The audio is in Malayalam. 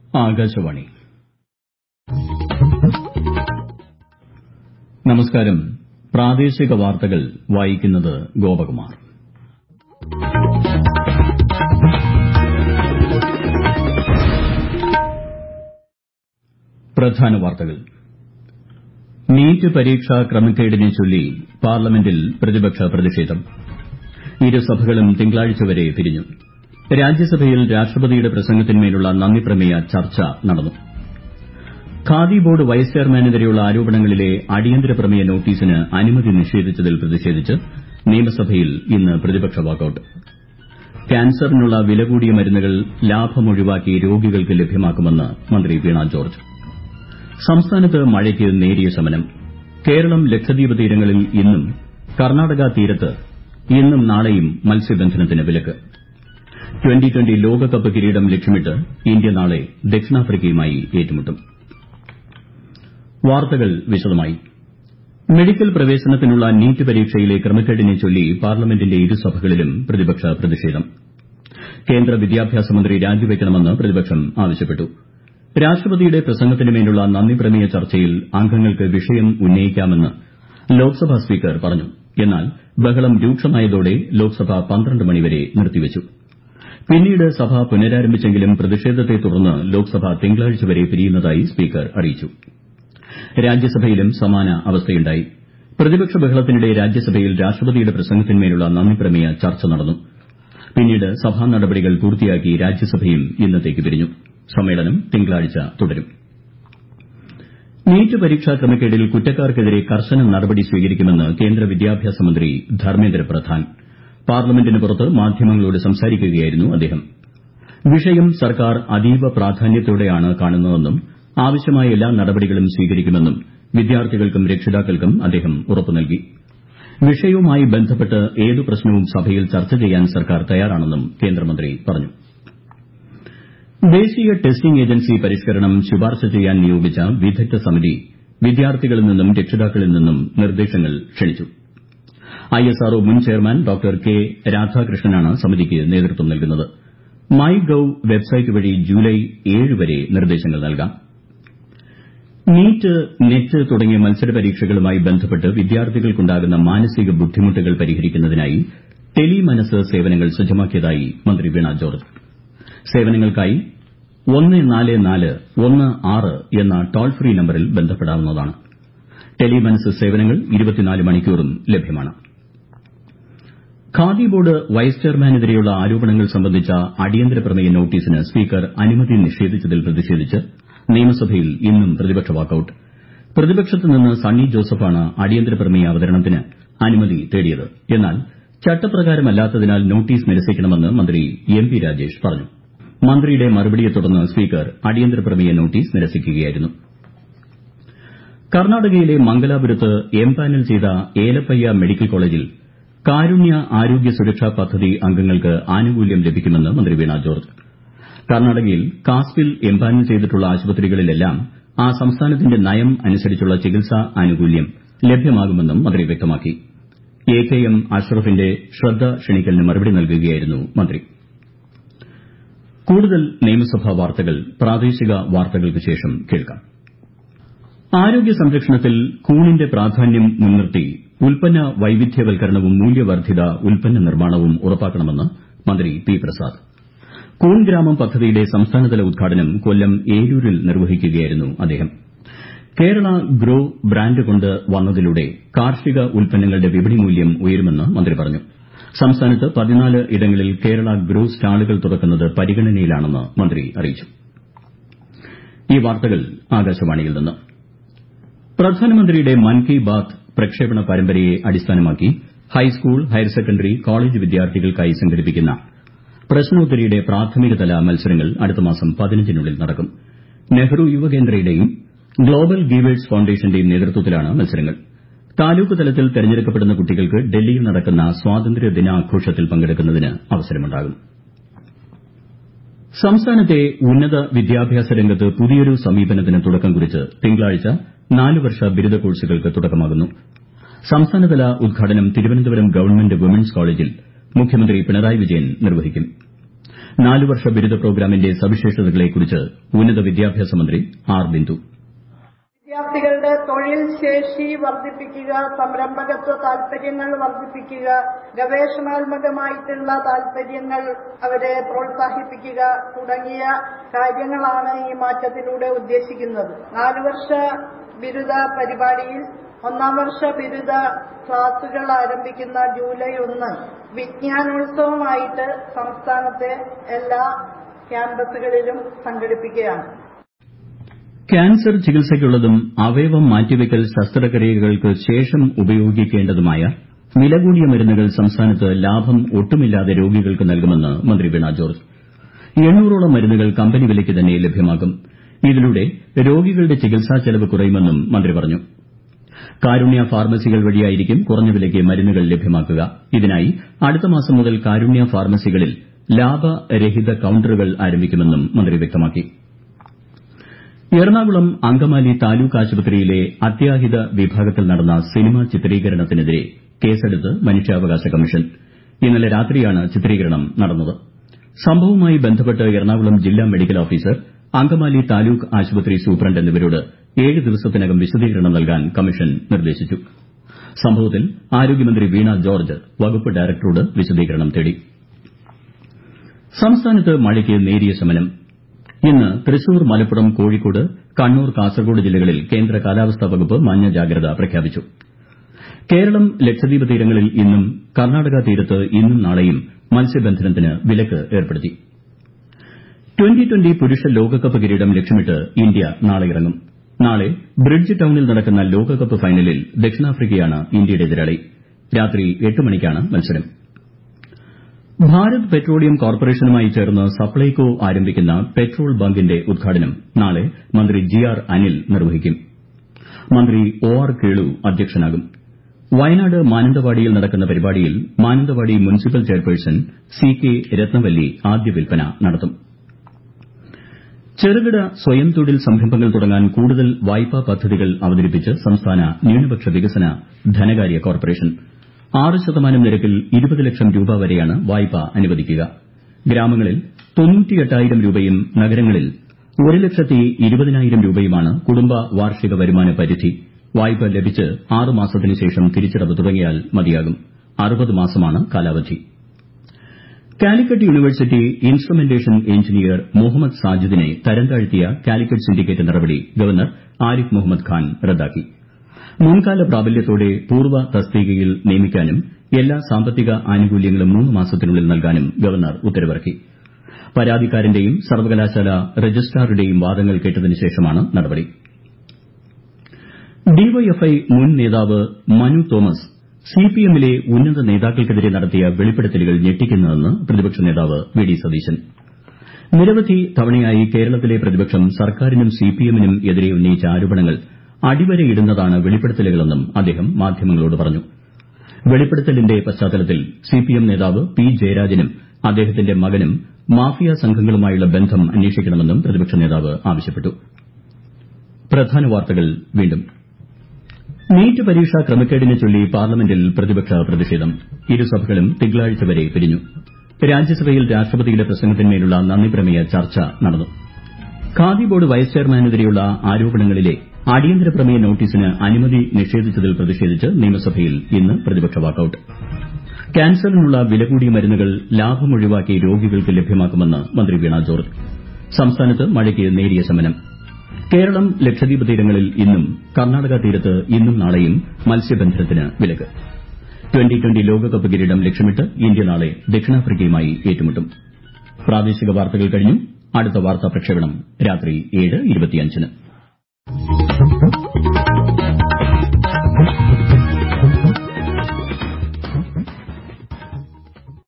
ആകാശവാണി നമസ്കാരം പ്രാദേശിക വാർത്തകൾ വായിക്കുന്നത് ഗോപകുമാർ പ്രധാന വാർത്തകൾ നീറ്റ് പരീക്ഷാ ക്രമക്കേടിനെ ചൊല്ലി പാർലമെന്റിൽ പ്രതിപക്ഷ പ്രതിഷേധം ഇരുസഭകളും തിങ്കളാഴ്ച വരെ പിരിഞ്ഞു രാജ്യസഭയിൽ രാഷ്ട്രപതിയുടെ പ്രസംഗത്തിന്മേലുള്ള നന്ദിപ്രമേയ ചർച്ച നടന്നു ഖാദി ബോർഡ് വൈസ് ചെയർമാനെതിരെയുള്ള ആരോപണങ്ങളിലെ അടിയന്തര പ്രമേയ നോട്ടീസിന് അനുമതി നിഷേധിച്ചതിൽ പ്രതിഷേധിച്ച് നിയമസഭയിൽ ഇന്ന് പ്രതിപക്ഷ വാക്കൌട്ട് ക്യാൻസറിനുള്ള വില കൂടിയ മരുന്നുകൾ ലാഭമൊഴിവാക്കി രോഗികൾക്ക് ലഭ്യമാക്കുമെന്ന് മന്ത്രി വീണ ജോർജ് സംസ്ഥാനത്ത് മഴയ്ക്ക് നേരിയ ശമനം കേരളം ലക്ഷദ്വീപ് തീരങ്ങളിൽ ഇന്നും കർണാടക തീരത്ത് ഇന്നും നാളെയും മത്സ്യബന്ധനത്തിന് വിലക്ക് ട്വന്റി ട്വന്റി ലോകകപ്പ് കിരീടം ലക്ഷ്യമിട്ട് ഇന്ത്യ നാളെ ദക്ഷിണാഫ്രിക്കയുമായി ഏറ്റുമുട്ടും വാർത്തകൾ വിശദമായി മെഡിക്കൽ പ്രവേശനത്തിനുള്ള നീറ്റ് പരീക്ഷയിലെ ക്രമക്കേടിനെ ചൊല്ലി പാർലമെന്റിന്റെ ഇരുസഭകളിലും പ്രതിപക്ഷ പ്രതിഷേധം കേന്ദ്ര വിദ്യാഭ്യാസ മന്ത്രി രാജിവെക്കണമെന്ന് പ്രതിപക്ഷം ആവശ്യപ്പെട്ടു രാഷ്ട്രപതിയുടെ പ്രസംഗത്തിന്മേലുള്ള നന്ദിപ്രമേയ ചർച്ചയിൽ അംഗങ്ങൾക്ക് വിഷയം ഉന്നയിക്കാമെന്ന് ലോക്സഭാ സ്പീക്കർ പറഞ്ഞു എന്നാൽ ബഹളം രൂക്ഷമായതോടെ ലോക്സഭ പന്ത്രണ്ട് മണിവരെ നിർത്തിവച്ചു പിന്നീട് സഭ പുനരാരംഭിച്ചെങ്കിലും പ്രതിഷേധത്തെ തുടർന്ന് ലോക്സഭ തിങ്കളാഴ്ച വരെ പിരിയുന്നതായി സ്പീക്കർ അറിയിച്ചു രാജ്യസഭയിലും സമാന അവസ്ഥയുണ്ടായി പ്രതിപക്ഷ ബഹളത്തിനിടെ രാജ്യസഭയിൽ രാഷ്ട്രപതിയുടെ പ്രസംഗത്തിന്മേലുള്ള നന്ദിപ്രമേയ ചർച്ച നടന്നു പിന്നീട് സഭാ നടപടികൾ പൂർത്തിയാക്കി രാജ്യസഭയും ഇന്നത്തേക്ക് പിരിഞ്ഞു സമ്മേളനം തിങ്കളാഴ്ച തുടരും നീറ്റ് പരീക്ഷാ ക്രമക്കേടിൽ കുറ്റക്കാർക്കെതിരെ കർശന നടപടി സ്വീകരിക്കുമെന്ന് കേന്ദ്ര വിദ്യാഭ്യാസ മന്ത്രി ധർമ്മേന്ദ്ര പ്രധാൻ പാർലമെന്റിന് പുറത്ത് മാധ്യമങ്ങളോട് സംസാരിക്കുകയായിരുന്നു അദ്ദേഹം വിഷയം സർക്കാർ അതീവ പ്രാധാന്യത്തോടെയാണ് കാണുന്നതെന്നും ആവശ്യമായ എല്ലാ നടപടികളും സ്വീകരിക്കുമെന്നും വിദ്യാർത്ഥികൾക്കും രക്ഷിതാക്കൾക്കും അദ്ദേഹം ഉറപ്പു നൽകി വിഷയവുമായി ബന്ധപ്പെട്ട് ഏതു പ്രശ്നവും സഭയിൽ ചർച്ച ചെയ്യാൻ സർക്കാർ തയ്യാറാണെന്നും കേന്ദ്രമന്ത്രി പറഞ്ഞു ദേശീയ ടെസ്റ്റിംഗ് ഏജൻസി പരിഷ്കരണം ശുപാർശ ചെയ്യാൻ നിയോഗിച്ച വിദഗ്ധ സമിതി വിദ്യാർത്ഥികളിൽ നിന്നും രക്ഷിതാക്കളിൽ നിന്നും നിർദ്ദേശങ്ങൾ ക്ഷണിച്ചു ഐഎസ്ആർഒ മുൻ ചെയർമാൻ ഡോക്ടർ കെ രാധാകൃഷ്ണനാണ് സമിതിക്ക് നേതൃത്വം നൽകുന്നത് മൈ ഗവ് വെബ്സൈറ്റ് വഴി ജൂലൈ ഏഴ് വരെ നിർദ്ദേശങ്ങൾ നൽകാം നീറ്റ് നെറ്റ് തുടങ്ങിയ മത്സര പരീക്ഷകളുമായി ബന്ധപ്പെട്ട് വിദ്യാർത്ഥികൾക്കുണ്ടാകുന്ന മാനസിക ബുദ്ധിമുട്ടുകൾ പരിഹരിക്കുന്നതിനായി ടെലി മനസ് സേവനങ്ങൾ സജ്ജമാക്കിയതായി മന്ത്രി വീണ ജോർജ് സേവനങ്ങൾക്കായി ഒന്ന് നാല് നാല് ഒന്ന് ആറ് എന്ന ടോൾ ഫ്രീ നമ്പറിൽ ബന്ധപ്പെടാവുന്നതാണ് ടെലി മനസ് സേവനങ്ങൾ ഇരുപത്തിനാല് മണിക്കൂറും ലഭ്യമാണ് ഖാദി ബോർഡ് വൈസ് ചെയർമാനെതിരെയുള്ള ആരോപണങ്ങൾ സംബന്ധിച്ച അടിയന്തര പ്രമേയ നോട്ടീസിന് സ്പീക്കർ അനുമതി നിഷേധിച്ചതിൽ പ്രതിഷേധിച്ച് നിയമസഭയിൽ ഇന്നും പ്രതിപക്ഷ വാക്കൌട്ട് പ്രതിപക്ഷത്ത് നിന്ന് സണ്ണി ജോസഫാണ് അടിയന്തര പ്രമേയ അവതരണത്തിന് അനുമതി തേടിയത് എന്നാൽ ചട്ടപ്രകാരമല്ലാത്തതിനാൽ നോട്ടീസ് നിരസിക്കണമെന്ന് മന്ത്രി എം പി രാജേഷ് പറഞ്ഞു മന്ത്രിയുടെ മറുപടിയെ തുടർന്ന് സ്പീക്കർ അടിയന്തര പ്രമേയ നോട്ടീസ് നിരസിക്കുകയായിരുന്നു കർണാടകയിലെ മംഗലാപുരത്ത് എംപാനൽ ചെയ്ത ഏലപ്പയ്യ മെഡിക്കൽ കോളേജിൽ കാരുണ്യ ആരോഗ്യ സുരക്ഷാ പദ്ധതി അംഗങ്ങൾക്ക് ആനുകൂല്യം ലഭിക്കുമെന്ന് മന്ത്രി വീണ ജോർജ് കർണാടകയിൽ കാസ്പിൽ എംപാനൽ ചെയ്തിട്ടുള്ള ആശുപത്രികളിലെല്ലാം ആ സംസ്ഥാനത്തിന്റെ നയം അനുസരിച്ചുള്ള ചികിത്സാ ആനുകൂല്യം ലഭ്യമാകുമെന്നും മന്ത്രി വ്യക്തമാക്കി എ കെ എം അഷ്റഫിന്റെ ശ്രദ്ധ ക്ഷണിക്കലിന് മറുപടി നൽകുകയായിരുന്നു മന്ത്രി കൂടുതൽ നിയമസഭാ വാർത്തകൾ പ്രാദേശിക വാർത്തകൾക്ക് ശേഷം കേൾക്കാം ആരോഗ്യ സംരക്ഷണത്തിൽ കൂണിന്റെ പ്രാധാന്യം മുൻനിർത്തി ഉൽപ്പന്ന വൈവിധ്യവൽക്കരണവും മൂല്യവർദ്ധിത ഉൽപ്പന്ന നിർമ്മാണവും ഉറപ്പാക്കണമെന്ന് മന്ത്രി പി പ്രസാദ് കൂൺ ഗ്രാമം പദ്ധതിയുടെ സംസ്ഥാനതല ഉദ്ഘാടനം കൊല്ലം ഏരൂരിൽ നിർവഹിക്കുകയായിരുന്നു അദ്ദേഹം കേരള ഗ്രോ ബ്രാൻഡ് കൊണ്ട് വന്നതിലൂടെ കാർഷിക ഉൽപ്പന്നങ്ങളുടെ വിപണി മൂല്യം ഉയരുമെന്ന് മന്ത്രി പറഞ്ഞു സംസ്ഥാനത്ത് പതിനാല് ഇടങ്ങളിൽ കേരള ഗ്രോ സ്റ്റാളുകൾ തുറക്കുന്നത് പരിഗണനയിലാണെന്ന് മന്ത്രി അറിയിച്ചു ഈ വാർത്തകൾ ആകാശവാണിയിൽ നിന്ന് പ്രധാനമന്ത്രിയുടെ മൻ കി ബാത് പ്രക്ഷേപണ പരമ്പരയെ അടിസ്ഥാനമാക്കി ഹൈസ്കൂൾ ഹയർ സെക്കൻഡറി കോളേജ് വിദ്യാർത്ഥികൾക്കായി സംഘടിപ്പിക്കുന്ന പ്രശ്നോത്തരിയുടെ പ്രാഥമികതല മത്സരങ്ങൾ അടുത്ത മാസം പതിനഞ്ചിനുള്ളിൽ നടക്കും നെഹ്റു യുവകേന്ദ്രയുടെയും ഗ്ലോബൽ ഗീവേഴ്സ് ഫൌണ്ടേഷന്റെയും നേതൃത്വത്തിലാണ് മത്സരങ്ങൾ താലൂക്ക് തലത്തിൽ തെരഞ്ഞെടുക്കപ്പെടുന്ന കുട്ടികൾക്ക് ഡൽഹിയിൽ നടക്കുന്ന സ്വാതന്ത്ര്യ ദിനാഘോഷത്തിൽ പങ്കെടുക്കുന്നതിന് അവസരമുണ്ടാകും സംസ്ഥാനത്തെ ഉന്നത വിദ്യാഭ്യാസ രംഗത്ത് പുതിയൊരു സമീപനത്തിന് തുടക്കം കുറിച്ച് തിങ്കളാഴ്ച നാല് വർഷ ബിരുദ കോഴ്സുകൾക്ക് തുടക്കമാകുന്നു സംസ്ഥാനതല ഉദ്ഘാടനം തിരുവനന്തപുരം ഗവൺമെന്റ് വിമൻസ് കോളേജിൽ മുഖ്യമന്ത്രി പിണറായി വിജയൻ നിർവഹിക്കും നാലുവർഷ ബിരുദ പ്രോഗ്രാമിന്റെ സവിശേഷതകളെക്കുറിച്ച് ഉന്നത വിദ്യാഭ്യാസ മന്ത്രി ആർ ബിന്ദു വിദ്യാർത്ഥികളുടെ തൊഴിൽ ശേഷി വർദ്ധിപ്പിക്കുക സംരംഭകത്വ താൽപര്യങ്ങൾ വർദ്ധിപ്പിക്കുക ഗവേഷണാത്മകമായിട്ടുള്ള താൽപര്യങ്ങൾ അവരെ പ്രോത്സാഹിപ്പിക്കുക തുടങ്ങിയ കാര്യങ്ങളാണ് ഈ മാറ്റത്തിലൂടെ ഉദ്ദേശിക്കുന്നത് നാലുവർഷ ബിരുദ പരിപാടിയിൽ ഒന്നാം വർഷ ബിരുദ ക്ലാസുകൾ ആരംഭിക്കുന്ന ജൂലൈ ഒന്ന് വിജ്ഞാനോത്സവമായിട്ട് സംസ്ഥാനത്തെ എല്ലാ ക്യാമ്പസുകളിലും സംഘടിപ്പിക്കുകയാണ് ക്യാൻസർ ചികിത്സയ്ക്കുള്ളതും അവയവം മാറ്റിവയ്ക്കൽ ശസ്ത്രക്രിയകൾക്ക് ശേഷം ഉപയോഗിക്കേണ്ടതുമായ വില കൂടിയ മരുന്നുകൾ സംസ്ഥാനത്ത് ലാഭം ഒട്ടുമില്ലാതെ രോഗികൾക്ക് നൽകുമെന്ന് മന്ത്രി വീണ ജോർജ് എണ്ണൂറോളം മരുന്നുകൾ കമ്പനി വിലയ്ക്ക് തന്നെ ലഭ്യമാക്കും ഇതിലൂടെ രോഗികളുടെ ചികിത്സാ ചെലവ് കുറയുമെന്നും മന്ത്രി പറഞ്ഞു കാരുണ്യ ഫാർമസികൾ വഴിയായിരിക്കും കുറഞ്ഞ വിലയ്ക്ക് മരുന്നുകൾ ലഭ്യമാക്കുക ഇതിനായി അടുത്ത മാസം മുതൽ കാരുണ്യ ഫാർമസികളിൽ ലാഭരഹിത കൌണ്ടറുകൾ ആരംഭിക്കുമെന്നും മന്ത്രി വ്യക്തമാക്കി എറണാകുളം അങ്കമാലി താലൂക്ക് ആശുപത്രിയിലെ അത്യാഹിത വിഭാഗത്തിൽ നടന്ന സിനിമാ ചിത്രീകരണത്തിനെതിരെ കേസെടുത്ത് മനുഷ്യാവകാശ കമ്മീഷൻ ഇന്നലെ രാത്രിയാണ് ചിത്രീകരണം നടന്നത് സംഭവവുമായി ബന്ധപ്പെട്ട് എറണാകുളം ജില്ലാ മെഡിക്കൽ ഓഫീസർ അങ്കമാലി താലൂക്ക് ആശുപത്രി സൂപ്രണ്ട് എന്നിവരോട് ഏഴ് ദിവസത്തിനകം വിശദീകരണം നൽകാൻ കമ്മീഷൻ നിർദ്ദേശിച്ചു സംഭവത്തിൽ ആരോഗ്യമന്ത്രി വീണ ജോർജ് വകുപ്പ് ഡയറക്ടറോട് വിശദീകരണം തേടി സംസ്ഥാനത്ത് മഴയ്ക്ക് നേരിയ ശമനം ഇന്ന് തൃശൂർ മലപ്പുറം കോഴിക്കോട് കണ്ണൂർ കാസർഗോഡ് ജില്ലകളിൽ കേന്ദ്ര കാലാവസ്ഥാ വകുപ്പ് മഞ്ഞ ജാഗ്രത പ്രഖ്യാപിച്ചു കേരളം ലക്ഷദ്വീപ് തീരങ്ങളിൽ ഇന്നും കർണാടക തീരത്ത് ഇന്നും നാളെയും മത്സ്യബന്ധനത്തിന് വിലക്ക് ഏർപ്പെടുത്തി ട്വന്റി ട്വന്റി പുരുഷ ലോകകപ്പ് കിരീടം ലക്ഷ്യമിട്ട് ഇന്ത്യ നാളെ ഇറങ്ങും നാളെ ബ്രിഡ്ജ് ടൌണിൽ നടക്കുന്ന ലോകകപ്പ് ഫൈനലിൽ ദക്ഷിണാഫ്രിക്കയാണ് ഇന്ത്യയുടെ എതിരാളി രാത്രി എട്ട് മണിക്കാണ് മത്സരം ഭാരത് പെട്രോളിയം കോർപ്പറേഷനുമായി ചേർന്ന് സപ്ലൈകോ ആരംഭിക്കുന്ന പെട്രോൾ ബങ്കിന്റെ ഉദ്ഘാടനം നാളെ മന്ത്രി ജി ആർ അനിൽ നിർവഹിക്കും മന്ത്രി ഒ ആർ കേളു അധ്യക്ഷനാകും വയനാട് മാനന്തവാടിയിൽ നടക്കുന്ന പരിപാടിയിൽ Mananthavady municipal chairperson C K Rathnavalli ആദ്യ വിൽപ്പന നടത്തും ചെറുകിട സ്വയം തൊഴിൽ സംരംഭങ്ങൾ തുടങ്ങാൻ കൂടുതൽ വായ്പാ പദ്ധതികൾ അവതരിപ്പിച്ച് സംസ്ഥാന ന്യൂനപക്ഷ വികസന ധനകാര്യ കോർപ്പറേഷൻ ആറ് ശതമാനം നിരക്കിൽ ഇരുപത് ലക്ഷം രൂപ വരെയാണ് വായ്പ അനുവദിക്കുക ഗ്രാമങ്ങളിൽ തൊണ്ണൂറ്റിയെട്ടായിരം രൂപയും നഗരങ്ങളിൽ ഒരു ലക്ഷത്തി ഇരുപതിനായിരം രൂപയുമാണ് കുടുംബ വാർഷിക വരുമാന പരിധി വായ്പ ലഭിച്ച് ആറ് മാസത്തിന് ശേഷം തിരിച്ചടവ് തുടങ്ങിയാൽ മതിയാകും അറുപത് മാസമാണ് കാലാവധി Calicut university instrumentation engineer Muhammad സാജിദിനെ തരംതാഴ്ത്തിയ കാലിക്കറ്റ് സിൻഡിക്കേറ്റ് നടപടി ഗവർണർ ആരിഫ് മുഹമ്മദ് ഖാൻ റദ്ദാക്കി മുൻകാല പ്രാബല്യത്തോടെ പൂർവ്വ തസ്തികയിൽ നിയമിക്കാനും എല്ലാ സാമ്പത്തിക ആനുകൂല്യങ്ങളും മൂന്ന് മാസത്തിനുള്ളിൽ നൽകാനും ഗവർണർ ഉത്തരവിറക്കി പരാതിക്കാരന്റെയും സർവകലാശാല രജിസ്ട്രാറുടെയും വാദങ്ങൾ കേട്ടതിന് ശേഷമാണ് നടപടി ഡിവൈഎഫ്ഐ മുൻ നേതാവ് മനു തോമസ് സിപിഎമ്മിലെ ഉന്നത നേതാക്കൾക്കെതിരെ നടത്തിയ വെളിപ്പെടുത്തലുകൾ ഞെട്ടിക്കുന്നതെന്ന് പ്രതിപക്ഷ നേതാവ് വി ഡി സതീശൻ നിരവധി തവണയായി കേരളത്തിലെ പ്രതിപക്ഷം സർക്കാരിനും സിപിഎമ്മിനും എതിരെ ഉന്നയിച്ച ആരോപണങ്ങൾ അടിവരയിടുന്നതാണ് വെളിപ്പെടുത്തലുകളെന്നും അദ്ദേഹം മാധ്യമങ്ങളോട് പറഞ്ഞു വെളിപ്പെടുത്തലിന്റെ പശ്ചാത്തലത്തിൽ സിപിഎം നേതാവ് പി ജയരാജനും അദ്ദേഹത്തിന്റെ മകനും മാഫിയ സംഘങ്ങളുമായുള്ള ബന്ധം അന്വേഷിക്കണമെന്നും പ്രതിപക്ഷ നേതാവ് ആവശ്യപ്പെട്ടു പ്രധാന വാർത്തകൾ വീണ്ടും നീറ്റ് പരീക്ഷാ ക്രമക്കേടിനെ ചൊല്ലി പാർലമെന്റിൽ പ്രതിപക്ഷ പ്രതിഷേധം ഇരുസഭകളും തിങ്കളാഴ്ച വരെ പിരിഞ്ഞു രാജ്യസഭയിൽ രാഷ്ട്രപതിയുടെ പ്രസംഗത്തിന്മേലുള്ള നന്ദിപ്രമേയ ചർച്ച നടന്നു ഖാദി ബോർഡ് വൈസ് ചെയർമാനെതിരെയുള്ള ആരോപണങ്ങളിലെ അടിയന്തര പ്രമേയ നോട്ടീസിന് അനുമതി നിഷേധിച്ചതിൽ പ്രതിഷേധിച്ച് നിയമസഭയിൽ ഇന്ന് പ്രതിപക്ഷ വാക്കൌട്ട് ക്യാൻസറിനുള്ള വില കൂടിയ മരുന്നുകൾ ലാഭമൊഴിവാക്കി രോഗികൾക്ക് ലഭ്യമാക്കുമെന്ന് മന്ത്രി വീണ ജോർജ് സംസ്ഥാനത്ത് മഴയ്ക്ക് നേരിയ ശമനം കേരളം ലക്ഷദ്വീപ് തീരങ്ങളിൽ ഇന്നും കർണാടക തീരത്ത് ഇന്നും നാളെയും മത്സ്യബന്ധനത്തിന് വിലക്ക് ട്വന്റി ട്വന്റി ലോകകപ്പ് കിരീടം ലക്ഷ്യമിട്ട് ഇന്ത്യ നാളെ ദക്ഷിണാഫ്രിക്കയുമായി ഏറ്റുമുട്ടും പ്രാദേശിക വാർത്തകൾ കഴിഞ്ഞു അടുത്ത വാർത്താ പ്രക്ഷേപണം രാത്രി ഏഴ് ഇരുപത്തിയഞ്ചിന്